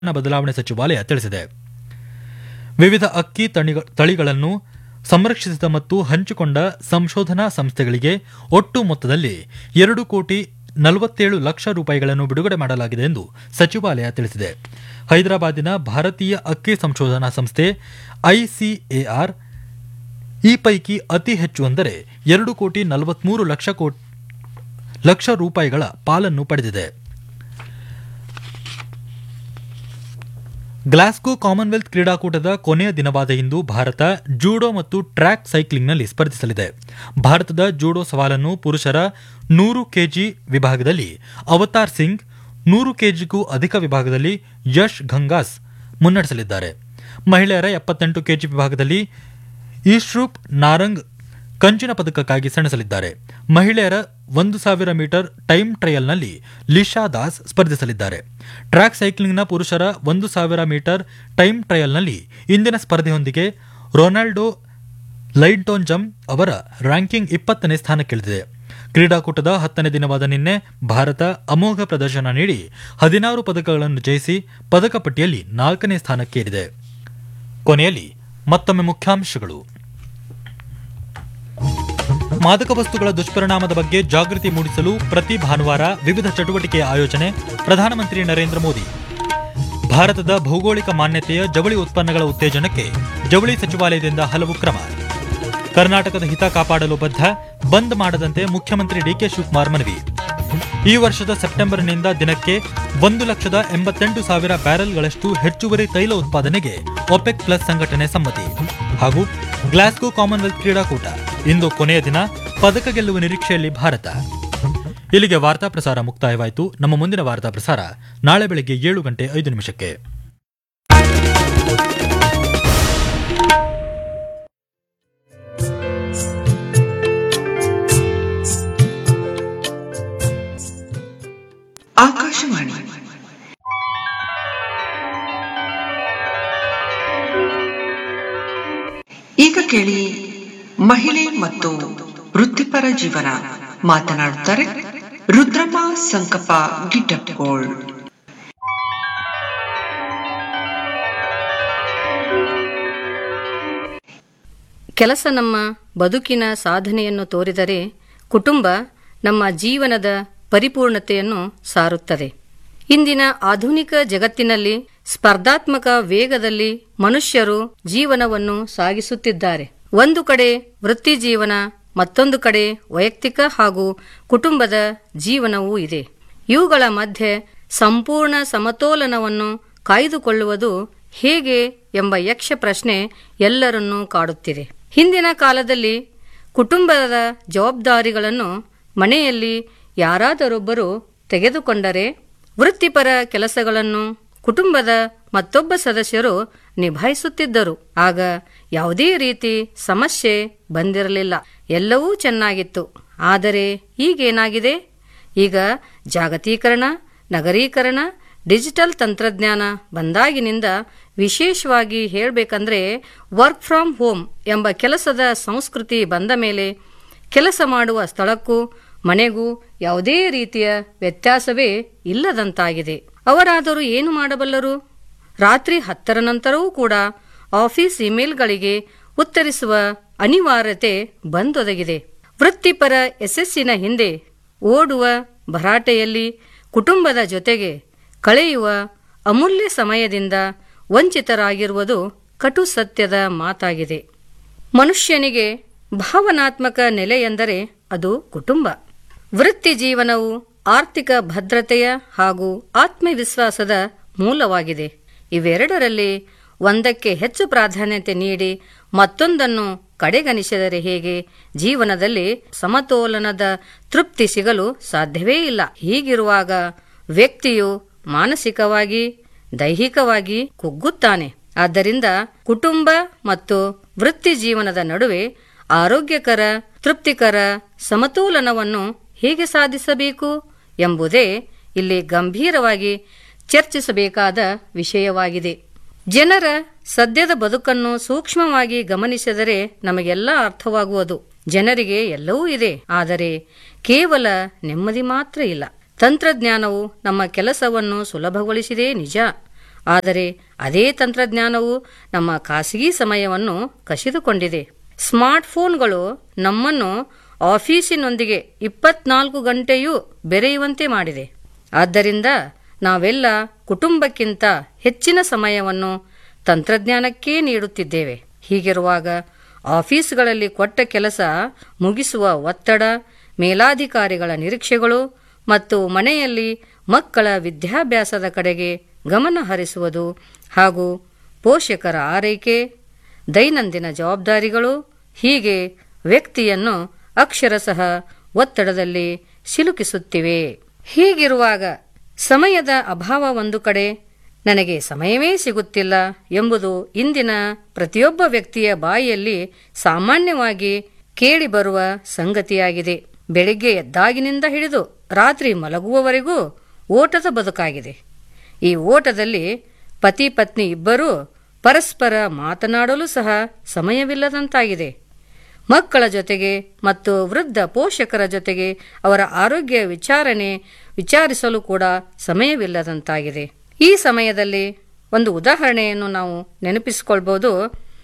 ಬದಲಾವಣೆ ಸಚಿವಾಲಯ ತಿಳಿಸಿದೆ ವಿವಿಧ ಅಕ್ಕಿ ತಣಿಗ- ತಳಿಗಳನ್ನು ಸಂರಕ್ಷಿಸಿದ ಮತ್ತು ಹಂಚಿಕೊಂಡ ಸಂಶೋಧನಾ ಸಂಸ್ಥೆಗಳಿಗೆ ಒಟ್ಟು ಮೊತ್ತದಲ್ಲಿ ಎರಡು ಕೋಟಿ ನಲವತ್ತೇಳು ಲಕ್ಷ ರೂಪಾಯಿಗಳನ್ನು ಬಿಡುಗಡೆ ಮಾಡಲಾಗಿದೆ ಎಂದು ಸಚಿವಾಲಯ ತಿಳಿಸಿದೆ ಹೈದರಾಬಾದಿನ ಭಾರತೀಯ ಅಕ್ಕಿ ಸಂಶೋಧನಾ ಸಂಸ್ಥೆ ಐಸಿಎಆರ್ ಈ ಪೈಕಿ ಅತಿ ಹೆಚ್ಚು ಅಂದರೆ ಎರಡು ಕೋಟಿ ನಲವತ್ಮೂರು ಲಕ್ಷ ಕೋಟಿ ಲಕ್ಷ ರೂಪಾಯಿಗಳ ಪಾಲನ್ನು ಪಡೆದಿದೆ ಗ್ಲಾಸ್ಗೋ ಕಾಮನ್ವೆಲ್ತ್ ಕ್ರೀಡಾಕೂಟದ ಕೊನೆಯ ದಿನವಾದ ಇಂದು ಭಾರತ ಜೂಡೋ ಮತ್ತು ಟ್ರ್ಯಾಕ್ ಸೈಕ್ಲಿಂಗ್ನಲ್ಲಿ ಸ್ಪರ್ಧಿಸಲಿದೆ ಭಾರತದ ಜೂಡೋ ಸವಾಲನ್ನು ಪುರುಷರ ನೂರು ಕೆಜಿ ವಿಭಾಗದಲ್ಲಿ ಅವತಾರ್ ಸಿಂಗ್ ನೂರು ಕೆಜಿಗೂ ಅಧಿಕ ವಿಭಾಗದಲ್ಲಿ ಯಶ್ ಗಂಗಾಸ್ ಮುನ್ನಡೆಸಲಿದ್ದಾರೆ ಮಹಿಳೆಯರ ಎಪ್ಪತ್ತೆಂಟು ಕೆಜಿ ವಿಭಾಗದಲ್ಲಿ ಈಶ್ರೂಪ್ ನಾರಂಗ್ ಕಂಚಿನ ಪದಕಕ್ಕಾಗಿ ಸೆಣಸಲಿದ್ದಾರೆ ಮಹಿಳೆಯರ ಒಂದು ಸಾವಿರ ಮೀಟರ್ ಟೈಮ್ ಟ್ರಯಲ್ನಲ್ಲಿ ಲಿಶಾ ದಾಸ್ ಸ್ಪರ್ಧಿಸಲಿದ್ದಾರೆ ಟ್ರ್ಯಾಕ್ ಸೈಕ್ಲಿಂಗ್ನ ಪುರುಷರ ಒಂದು ಸಾವಿರ ಮೀಟರ್ ಟೈಮ್ ಟ್ರಯಲ್ನಲ್ಲಿ ಇಂದಿನ ಸ್ಪರ್ಧೆಯೊಂದಿಗೆ ರೊನಾಲ್ಡೋ ಲೈಡ್ಟೋನ್ಜಮ್ ಅವರ ರ್ಯಾಂಕಿಂಗ್ ಇಪ್ಪತ್ತನೇ ಸ್ಥಾನಕ್ಕಿಳಿದಿದೆ ಕ್ರೀಡಾಕೂಟದ ಹತ್ತನೇ ದಿನವಾದ ನಿನ್ನೆ ಭಾರತ ಅಮೋಘ ಪ್ರದರ್ಶನ ನೀಡಿ ಹದಿನಾರು ಪದಕಗಳನ್ನು ಜಯಿಸಿ ಪದಕ ಪಟ್ಟಿಯಲ್ಲಿ ನಾಲ್ಕನೇ ಸ್ಥಾನಕ್ಕೇರಿದೆ ಕೊನೆಯಲ್ಲಿ ಮತ್ತೊಮ್ಮೆ ಮುಖ್ಯಾಂಶಗಳು ಮಾದಕ ವಸ್ತುಗಳ ದುಷ್ಪರಿಣಾಮದ ಬಗ್ಗೆ ಜಾಗೃತಿ ಮೂಡಿಸಲು ಪ್ರತಿ ಭಾನುವಾರ ವಿವಿಧ ಚಟುವಟಿಕೆಯ ಆಯೋಜನೆ ಪ್ರಧಾನಮಂತ್ರಿ ನರೇಂದ್ರ ಮೋದಿ ಭಾರತದ ಭೌಗೋಳಿಕ ಮಾನ್ಯತೆಯ ಜವಳಿ ಉತ್ಪನ್ನಗಳ ಉತ್ತೇಜನಕ್ಕೆ ಜವಳಿ ಸಚಿವಾಲಯದಿಂದ ಹಲವು ಕ್ರಮ ಕರ್ನಾಟಕದ ಹಿತ ಕಾಪಾಡಲು ಬದ್ಧ ಬಂದ್ ಮಾಡದಂತೆ ಮುಖ್ಯಮಂತ್ರಿ ಡಿಕೆ ಶಿವಕುಮಾರ್ ಮನವಿ ಈ ವರ್ಷದ ಸೆಪ್ಟೆಂಬರ್ನಿಂದ ದಿನಕ್ಕೆ ಒಂದು ಲಕ್ಷದ ಎಂಬತ್ತೆಂಟು ಸಾವಿರ ಬ್ಯಾರೆಲ್ಗಳಷ್ಟು ಹೆಚ್ಚುವರಿ ತೈಲ ಉತ್ಪಾದನೆಗೆ ಒಪೆಕ್ ಪ್ಲಸ್ ಸಂಘಟನೆ ಸಮ್ಮತಿ ಹಾಗೂ ಗ್ಲಾಸ್ಗೋ ಕಾಮನ್ವೆಲ್ತ್ ಕ್ರೀಡಾಕೂಟ ಇಂದು ಕೊನೆಯ ದಿನ ಪದಕ ಗೆಲ್ಲುವ ನಿರೀಕ್ಷೆಯಲ್ಲಿ ಭಾರತ ಇಲ್ಲಿಗೆ ವಾರ್ತಾ ಪ್ರಸಾರ ಮುಕ್ತಾಯವಾಯಿತು ನಮ್ಮ ಮುಂದಿನ ವಾರ್ತಾ ಪ್ರಸಾರ ನಾಳೆ ಬೆಳಗ್ಗೆ ಏಳು ಗಂಟೆ ಐದು ನಿಮಿಷಕ್ಕೆ ಆಕಾಶವಾಣಿ ಈಗ ಕೇಳಿ ಮಹಿಳೆ ಮತ್ತು ವೃತ್ತಿಪರ ಜೀವನ ಮಾತನಾಡುತ್ತಾರೆ ರುದ್ರಮ್ಮ ಸಂಕಪ್ಪ ಗಿಡ್ಡಪ್ಪಗೋಳ್ ಕೆಲಸ ನಮ್ಮ ಬದುಕಿನ ಸಾಧನೆಯನ್ನು ತೋರಿದರೆ ಕುಟುಂಬ ನಮ್ಮ ಜೀವನದ ಪರಿಪೂರ್ಣತೆಯನ್ನು ಸಾರುತ್ತದೆ ಇಂದಿನ ಆಧುನಿಕ ಜಗತ್ತಿನಲ್ಲಿ ಸ್ಪರ್ಧಾತ್ಮಕ ವೇಗದಲ್ಲಿ ಮನುಷ್ಯರು ಜೀವನವನ್ನು ಸಾಗಿಸುತ್ತಿದ್ದಾರೆ ಒಂದು ಕಡೆ ವೃತ್ತಿ ಜೀವನ ಮತ್ತೊಂದು ಕಡೆ ವೈಯಕ್ತಿಕ ಹಾಗೂ ಕುಟುಂಬದ ಜೀವನವೂ ಇದೆ ಇವುಗಳ ಮಧ್ಯೆ ಸಂಪೂರ್ಣ ಸಮತೋಲನವನ್ನು ಕಾಯ್ದುಕೊಳ್ಳುವುದು ಹೇಗೆ ಎಂಬ ಯಕ್ಷ ಪ್ರಶ್ನೆ ಎಲ್ಲರನ್ನೂ ಕಾಡುತ್ತಿದೆ ಹಿಂದಿನ ಕಾಲದಲ್ಲಿ ಕುಟುಂಬದ ಜವಾಬ್ದಾರಿಗಳನ್ನು ಮನೆಯಲ್ಲಿ ಯಾರಾದರೊಬ್ಬರು ತೆಗೆದುಕೊಂಡರೆ ವೃತ್ತಿಪರ ಕೆಲಸಗಳನ್ನು ಕುಟುಂಬದ ಮತ್ತೊಬ್ಬ ಸದಸ್ಯರು ನಿಭಾಯಿಸುತ್ತಿದ್ದರು ಆಗ ಯಾವುದೇ ರೀತಿ ಸಮಸ್ಯೆ ಬಂದಿರಲಿಲ್ಲ ಎಲ್ಲವೂ ಚೆನ್ನಾಗಿತ್ತು ಆದರೆ ಈಗೇನಾಗಿದೆ ಈಗ ಜಾಗತೀಕರಣ ನಗರೀಕರಣ ಡಿಜಿಟಲ್ ತಂತ್ರಜ್ಞಾನ ಬಂದಾಗಿನಿಂದ ವಿಶೇಷವಾಗಿ ಹೇಳಬೇಕಂದ್ರೆ ವರ್ಕ್ ಫ್ರಮ್ ಹೋಮ್ ಎಂಬ ಕೆಲಸದ ಸಂಸ್ಕೃತಿ ಬಂದ ಮೇಲೆ ಕೆಲಸ ಮಾಡುವ ಸ್ಥಳಕ್ಕೂ ಮನೆಗೂ ಯಾವುದೇ ರೀತಿಯ ವ್ಯತ್ಯಾಸವೇ ಇಲ್ಲದಂತಾಗಿದೆ ಅವರಾದರೂ ಏನು ಮಾಡಬಲ್ಲರು ರಾತ್ರಿ ಹತ್ತರ ನಂತರವೂ ಕೂಡ ಆಫೀಸ್ ಇಮೇಲ್ಗಳಿಗೆ ಉತ್ತರಿಸುವ ಅನಿವಾರ್ಯತೆ ಬಂದೊದಗಿದೆ ವೃತ್ತಿಪರ ಯಶಸ್ಸಿನ ಹಿಂದೆ ಓಡುವ ಭರಾಟೆಯಲ್ಲಿ ಕುಟುಂಬದ ಜೊತೆಗೆ ಕಳೆಯುವ ಅಮೂಲ್ಯ ಸಮಯದಿಂದ ವಂಚಿತರಾಗಿರುವುದು ಕಟು ಸತ್ಯದ ಮಾತಾಗಿದೆ ಮನುಷ್ಯನಿಗೆ ಭಾವನಾತ್ಮಕ ನೆಲೆ ಎಂದರೆ ಅದು ಕುಟುಂಬ ವೃತ್ತಿ ಜೀವನವು ಆರ್ಥಿಕ ಭದ್ರತೆಯ ಹಾಗೂ ಆತ್ಮವಿಶ್ವಾಸದ ಮೂಲವಾಗಿದೆ ಇವೆರಡರಲ್ಲಿ ಒಂದಕ್ಕೆ ಹೆಚ್ಚು ಪ್ರಾಧಾನ್ಯತೆ ನೀಡಿ ಮತ್ತೊಂದನ್ನು ಕಡೆಗಣಿಸಿದರೆ ಹೇಗೆ ಜೀವನದಲ್ಲಿ ಸಮತೋಲನದ ತೃಪ್ತಿ ಸಿಗಲು ಸಾಧ್ಯವೇ ಇಲ್ಲ ಹೀಗಿರುವಾಗ ವ್ಯಕ್ತಿಯು ಮಾನಸಿಕವಾಗಿ ದೈಹಿಕವಾಗಿ ಕುಗ್ಗುತ್ತಾನೆ ಆದ್ದರಿಂದ ಕುಟುಂಬ ಮತ್ತು ವೃತ್ತಿ ಜೀವನದ ನಡುವೆ ಆರೋಗ್ಯಕರ ತೃಪ್ತಿಕರ ಸಮತೋಲನವನ್ನು ಹೇಗೆ ಸಾಧಿಸಬೇಕು ಎಂಬುದೇ ಇಲ್ಲಿ ಗಂಭೀರವಾಗಿ ಚರ್ಚಿಸಬೇಕಾದ ವಿಷಯವಾಗಿದೆ ಜನರ ಸದ್ಯದ ಬದುಕನ್ನು ಸೂಕ್ಷ್ಮವಾಗಿ ಗಮನಿಸಿದರೆ ನಮಗೆಲ್ಲ ಅರ್ಥವಾಗುವುದು ಜನರಿಗೆ ಎಲ್ಲವೂ ಇದೆ ಆದರೆ ಕೇವಲ ನೆಮ್ಮದಿ ಮಾತ್ರ ಇಲ್ಲ ತಂತ್ರಜ್ಞಾನವು ನಮ್ಮ ಕೆಲಸವನ್ನು ಸುಲಭಗೊಳಿಸಿದೇ ನಿಜ ಆದರೆ ಅದೇ ತಂತ್ರಜ್ಞಾನವು ನಮ್ಮ ಖಾಸಗಿ ಸಮಯವನ್ನು ಕಸಿದುಕೊಂಡಿದೆ ಸ್ಮಾರ್ಟ್ಫೋನ್ಗಳು ನಮ್ಮನ್ನು ಆಫೀಸಿನೊಂದಿಗೆ ಇಪ್ಪತ್ನಾಲ್ಕು ಗಂಟೆಯೂ ಬೆರೆಯುವಂತೆ ಮಾಡಿದೆ ಆದ್ದರಿಂದ ನಾವೆಲ್ಲ ಕುಟುಂಬಕ್ಕಿಂತ ಹೆಚ್ಚಿನ ಸಮಯವನ್ನು ತಂತ್ರಜ್ಞಾನಕ್ಕೇ ನೀಡುತ್ತಿದ್ದೇವೆ ಹೀಗಿರುವಾಗ ಆಫೀಸ್ಗಳಲ್ಲಿ ಕೊಟ್ಟ ಕೆಲಸ ಮುಗಿಸುವ ಒತ್ತಡ ಮೇಲಾಧಿಕಾರಿಗಳ ನಿರೀಕ್ಷೆಗಳು ಮತ್ತು ಮನೆಯಲ್ಲಿ ಮಕ್ಕಳ ವಿದ್ಯಾಭ್ಯಾಸದ ಕಡೆಗೆ ಗಮನ ಹರಿಸುವುದು ಹಾಗೂ ಪೋಷಕರ ಆರೈಕೆ ದೈನಂದಿನ ಜವಾಬ್ದಾರಿಗಳು ಹೀಗೆ ವ್ಯಕ್ತಿಯನ್ನು ಅಕ್ಷರಶಃ ಒತ್ತಡದಲ್ಲಿ ಸಿಲುಕಿಸುತ್ತಿವೆ ಹೀಗಿರುವಾಗ ಸಮಯದ ಅಭಾವ ಒಂದು ಕಡೆ ನನಗೆ ಸಮಯವೇ ಸಿಗುತ್ತಿಲ್ಲ ಎಂಬುದು ಇಂದಿನ ಪ್ರತಿಯೊಬ್ಬ ವ್ಯಕ್ತಿಯ ಬಾಯಿಯಲ್ಲಿ ಸಾಮಾನ್ಯವಾಗಿ ಕೇಳಿಬರುವ ಸಂಗತಿಯಾಗಿದೆ ಬೆಳಿಗ್ಗೆ ಎದ್ದಾಗಿನಿಂದ ಹಿಡಿದು ರಾತ್ರಿ ಮಲಗುವವರೆಗೂ ಓಟದ ಬದುಕಾಗಿದೆ ಈ ಓಟದಲ್ಲಿ ಪತಿ ಪತ್ನಿ ಇಬ್ಬರೂ ಪರಸ್ಪರ ಮಾತನಾಡಲು ಸಹ ಸಮಯವಿಲ್ಲದಂತಾಗಿದೆ ಮಕ್ಕಳ ಜೊತೆಗೆ ಮತ್ತು ವೃದ್ಧ ಪೋಷಕರ ಜೊತೆಗೆ ಅವರ ಆರೋಗ್ಯ ವಿಚಾರಣೆ ವಿಚಾರಿಸಲು ಕೂಡ ಸಮಯವಿಲ್ಲದಂತಾಗಿದೆ ಈ ಸಮಯದಲ್ಲಿ ಒಂದು ಉದಾಹರಣೆಯನ್ನು ನಾವು ನೆನಪಿಸಿಕೊಳ್ಬೋದು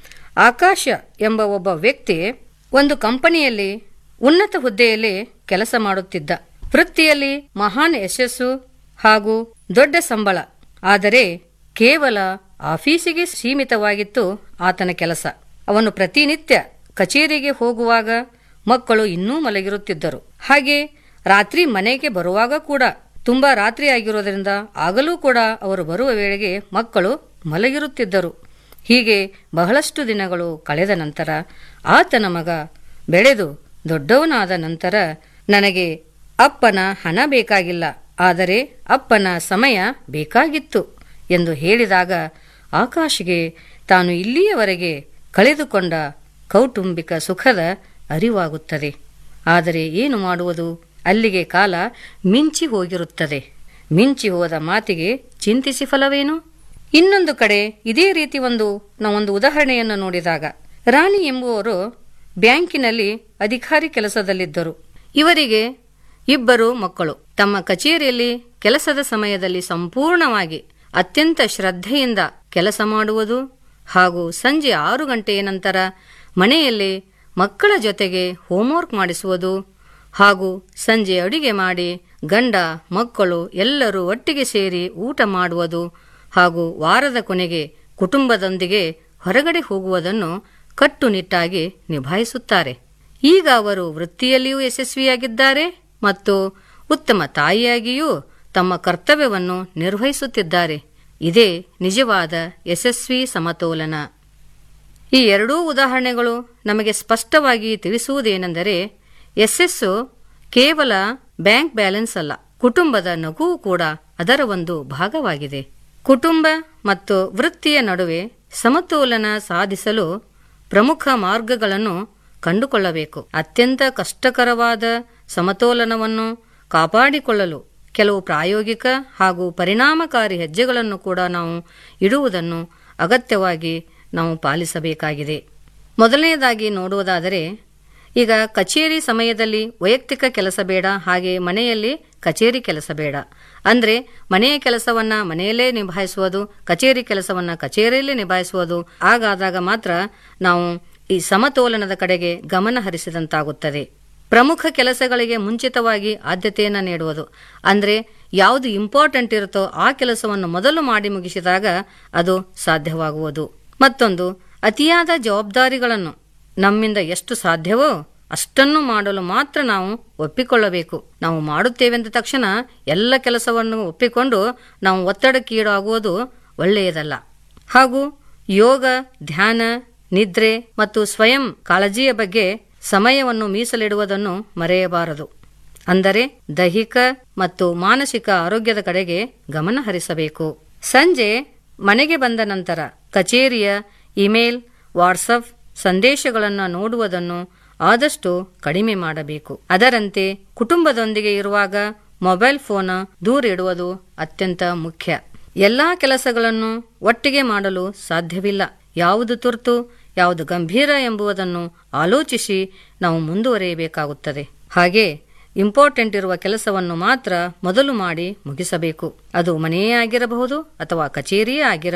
ಆಕಾಶ ಎಂಬ ಒಬ್ಬ ವ್ಯಕ್ತಿ ಒಂದು ಕಂಪನಿಯಲ್ಲಿ ಉನ್ನತ ಹುದ್ದೆಯಲ್ಲಿ ಕೆಲಸ ಮಾಡುತ್ತಿದ್ದ ವೃತ್ತಿಯಲ್ಲಿ ಮಹಾನ್ ಯಶಸ್ಸು ಹಾಗೂ ದೊಡ್ಡ ಸಂಬಳ ಆದರೆ ಕೇವಲ ಆಫೀಸಿಗೆ ಸೀಮಿತವಾಗಿತ್ತು ಆತನ ಕೆಲಸ ಅವನು ಪ್ರತಿನಿತ್ಯ ಕಚೇರಿಗೆ ಹೋಗುವಾಗ ಮಕ್ಕಳು ಇನ್ನೂ ಮಲಗಿರುತ್ತಿದ್ದರು ಹಾಗೆ ರಾತ್ರಿ ಮನೆಗೆ ಬರುವಾಗ ಕೂಡ ತುಂಬಾ ರಾತ್ರಿ ಆಗಿರೋದ್ರಿಂದ ಆಗಲೂ ಕೂಡ ಅವರು ಬರುವ ವೇಳೆಗೆ ಮಕ್ಕಳು ಮಲಗಿರುತ್ತಿದ್ದರು ಹೀಗೆ ಬಹಳಷ್ಟು ದಿನಗಳು ಕಳೆದ ನಂತರ ಆತನ ಮಗ ಬೆಳೆದು ದೊಡ್ಡವನಾದ ನಂತರ ನನಗೆ ಅಪ್ಪನ ಹಣ ಬೇಕಾಗಿಲ್ಲ ಆದರೆ ಅಪ್ಪನ ಸಮಯ ಬೇಕಾಗಿತ್ತು ಎಂದು ಹೇಳಿದಾಗ ಆಕಾಶ್ಗೆ ತಾನು ಇಲ್ಲಿಯವರೆಗೆ ಕಳೆದುಕೊಂಡ ಕೌಟುಂಬಿಕ ಸುಖದ ಅರಿವಾಗುತ್ತದೆ ಆದರೆ ಏನು ಮಾಡುವುದು ಅಲ್ಲಿಗೆ ಕಾಲ ಮಿಂಚಿ ಹೋಗಿರುತ್ತದೆ ಮಿಂಚಿ ಹೋದ ಮಾತಿಗೆ ಚಿಂತಿಸಿ ಫಲವೇನು ಇನ್ನೊಂದು ಕಡೆ ಇದೇ ರೀತಿ ಒಂದು ನಾವೊಂದು ಉದಾಹರಣೆಯನ್ನು ನೋಡಿದಾಗ ರಾಣಿ ಎಂಬುವರು ಬ್ಯಾಂಕಿನಲ್ಲಿ ಅಧಿಕಾರಿ ಕೆಲಸದಲ್ಲಿದ್ದರು ಇವರಿಗೆ ಇಬ್ಬರು ಮಕ್ಕಳು ತಮ್ಮ ಕಚೇರಿಯಲ್ಲಿ ಕೆಲಸದ ಸಮಯದಲ್ಲಿ ಸಂಪೂರ್ಣವಾಗಿ ಅತ್ಯಂತ ಶ್ರದ್ಧೆಯಿಂದ ಕೆಲಸ ಮಾಡುವುದು ಹಾಗೂ ಸಂಜೆ ಆರು ಗಂಟೆಯ ನಂತರ ಮನೆಯಲ್ಲಿ ಮಕ್ಕಳ ಜೊತೆಗೆ ಹೋಂವರ್ಕ್ ಮಾಡಿಸುವುದು ಹಾಗೂ ಸಂಜೆ ಅಡುಗೆ ಮಾಡಿ ಗಂಡ ಮಕ್ಕಳು ಎಲ್ಲರೂ ಒಟ್ಟಿಗೆ ಸೇರಿ ಊಟ ಮಾಡುವುದು ಹಾಗೂ ವಾರದ ಕೊನೆಗೆ ಕುಟುಂಬದೊಂದಿಗೆ ಹೊರಗಡೆ ಹೋಗುವುದನ್ನು ಕಟ್ಟುನಿಟ್ಟಾಗಿ ನಿಭಾಯಿಸುತ್ತಾರೆ ಈಗ ಅವರು ವೃತ್ತಿಯಲ್ಲಿಯೂ ಯಶಸ್ವಿಯಾಗಿದ್ದಾರೆ ಮತ್ತು ಉತ್ತಮ ತಾಯಿಯಾಗಿಯೂ ತಮ್ಮ ಕರ್ತವ್ಯವನ್ನು ನಿರ್ವಹಿಸುತ್ತಿದ್ದಾರೆ ಇದೇ ನಿಜವಾದ ಯಶಸ್ವಿ ಸಮತೋಲನ ಈ ಎರಡೂ ಉದಾಹರಣೆಗಳು ನಮಗೆ ಸ್ಪಷ್ಟವಾಗಿ ತಿಳಿಸುವುದೇನೆಂದರೆ ಯಶಸ್ಸು ಕೇವಲ ಬ್ಯಾಂಕ್ ಬ್ಯಾಲೆನ್ಸ್ ಅಲ್ಲ ಕುಟುಂಬದ ನಗುವು ಕೂಡ ಅದರ ಒಂದು ಭಾಗವಾಗಿದೆ ಕುಟುಂಬ ಮತ್ತು ವೃತ್ತಿಯ ನಡುವೆ ಸಮತೋಲನ ಸಾಧಿಸಲು ಪ್ರಮುಖ ಮಾರ್ಗಗಳನ್ನು ಕಂಡುಕೊಳ್ಳಬೇಕು ಅತ್ಯಂತ ಕಷ್ಟಕರವಾದ ಸಮತೋಲನವನ್ನು ಕಾಪಾಡಿಕೊಳ್ಳಲು ಕೆಲವು ಪ್ರಾಯೋಗಿಕ ಹಾಗೂ ಪರಿಣಾಮಕಾರಿ ಹೆಜ್ಜೆಗಳನ್ನು ಕೂಡ ನಾವು ಇಡುವುದನ್ನು ಅಗತ್ಯವಾಗಿ ನಾವು ಪಾಲಿಸಬೇಕಾಗಿದೆ ಮೊದಲನೆಯದಾಗಿ ನೋಡುವುದಾದರೆ ಈಗ ಕಚೇರಿ ಸಮಯದಲ್ಲಿ ವೈಯಕ್ತಿಕ ಕೆಲಸ ಬೇಡ ಹಾಗೆ ಮನೆಯಲ್ಲಿ ಕಚೇರಿ ಕೆಲಸ ಬೇಡ ಅಂದ್ರೆ ಮನೆಯ ಕೆಲಸವನ್ನ ಮನೆಯಲ್ಲೇ ನಿಭಾಯಿಸುವುದು ಕಚೇರಿ ಕೆಲಸವನ್ನ ಕಚೇರಿಯಲ್ಲೇ ನಿಭಾಯಿಸುವುದು ಹಾಗಾದಾಗ ಮಾತ್ರ ನಾವು ಈ ಸಮತೋಲನದ ಕಡೆಗೆ ಗಮನ ಹರಿಸಿದಂತಾಗುತ್ತದೆ ಪ್ರಮುಖ ಕೆಲಸಗಳಿಗೆ ಮುಂಚಿತವಾಗಿ ಆದ್ಯತೆಯನ್ನು ನೀಡುವುದು ಅಂದ್ರೆ ಯಾವುದು ಇಂಪಾರ್ಟೆಂಟ್ ಇರುತ್ತೋ ಆ ಕೆಲಸವನ್ನು ಮೊದಲು ಮಾಡಿ ಮುಗಿಸಿದಾಗ ಅದು ಸಾಧ್ಯವಾಗುವುದು ಮತ್ತೊಂದು ಅತಿಯಾದ ಜವಾಬ್ದಾರಿಗಳನ್ನು ನಮ್ಮಿಂದ ಎಷ್ಟು ಸಾಧ್ಯವೋ ಅಷ್ಟನ್ನು ಮಾಡಲು ಮಾತ್ರ ನಾವು ಒಪ್ಪಿಕೊಳ್ಳಬೇಕು ನಾವು ಮಾಡುತ್ತೇವೆಂದ ತಕ್ಷಣ ಎಲ್ಲ ಕೆಲಸವನ್ನು ಒಪ್ಪಿಕೊಂಡು ನಾವು ಒತ್ತಡಕ್ಕೀಡಾಗುವುದು ಒಳ್ಳೆಯದಲ್ಲ ಹಾಗೂ ಯೋಗ ಧ್ಯಾನ ನಿದ್ರೆ ಮತ್ತು ಸ್ವಯಂ ಕಾಳಜಿಯ ಬಗ್ಗೆ ಸಮಯವನ್ನು ಮೀಸಲಿಡುವುದನ್ನು ಮರೆಯಬಾರದು ಅಂದರೆ ದೈಹಿಕ ಮತ್ತು ಮಾನಸಿಕ ಆರೋಗ್ಯದ ಕಡೆಗೆ ಗಮನ ಹರಿಸಬೇಕು ಸಂಜೆ ಮನೆಗೆ ಬಂದ ನಂತರ ಕಚೇರಿಯ ಇಮೇಲ್ ವಾಟ್ಸಪ್ ಸಂದೇಶಗಳನ್ನು ನೋಡುವುದನ್ನು ಆದಷ್ಟು ಕಡಿಮೆ ಮಾಡಬೇಕು ಅದರಂತೆ ಕುಟುಂಬದೊಂದಿಗೆ ಇರುವಾಗ ಮೊಬೈಲ್ ಫೋನ್ ದೂರ ಇಡುವುದು ಅತ್ಯಂತ ಮುಖ್ಯ ಎಲ್ಲಾ ಕೆಲಸಗಳನ್ನು ಒಟ್ಟಿಗೆ ಮಾಡಲು ಸಾಧ್ಯವಿಲ್ಲ ಯಾವುದು ತುರ್ತು ಯಾವುದು ಗಂಭೀರ ಎಂಬುದನ್ನು ಆಲೋಚಿಸಿ ನಾವು ಮುಂದುವರಿಯಬೇಕಾಗುತ್ತದೆ ಹಾಗೆ ಇಂಪಾರ್ಟೆಂಟ್ ಇರುವ ಕೆಲಸವನ್ನು ಮಾತ್ರ ಮೊದಲು ಮಾಡಿ ಮುಗಿಸಬೇಕು ಅದು ಮನೆಯೇ ಆಗಿರಬಹುದು ಅಥವಾ ಕಚೇರಿಯೇ ಆಗಿರಬಹುದು